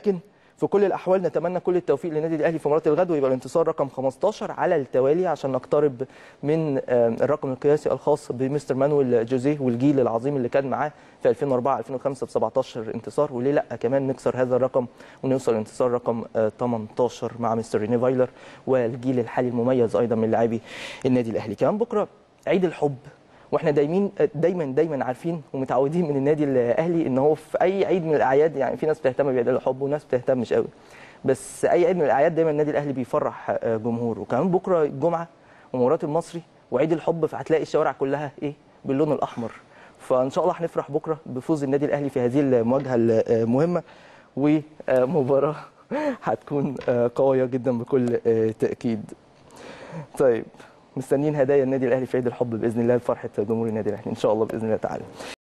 لكن في كل الاحوال نتمنى كل التوفيق للنادي الاهلي في مباراه الغد ويبقى الانتصار رقم 15 على التوالي عشان نقترب من آه، الرقم القياسي الخاص بمستر مانويل جوزيه والجيل العظيم اللي كان معاه في 2004 2005 ب 17 انتصار وليه لا كمان نكسر هذا الرقم ونوصل لانتصار رقم آه، 18 مع مستر ريني فايلر والجيل الحالي المميز ايضا من لاعبي النادي الاهلي كمان بكره عيد الحب واحنا دايمين دايما دايما عارفين ومتعودين من النادي الاهلي ان هو في اي عيد من الاعياد يعني في ناس بتهتم بعيد الحب وناس بتهتمش قوي بس اي عيد من الاعياد دايما النادي الاهلي بيفرح آه، جمهوره وكمان بكره الجمعه ومباراه المصري وعيد الحب فهتلاقي الشوارع كلها ايه باللون الاحمر فان شاء الله هنفرح بكره بفوز النادي الاهلي في هذه المواجهه المهمه ومباراه هتكون آه، قويه جدا بكل آه، تاكيد طيب مستنيين هدايا النادي الاهلي في عيد الحب باذن الله لفرحه جمهور النادي الاهلي ان شاء الله باذن الله تعالى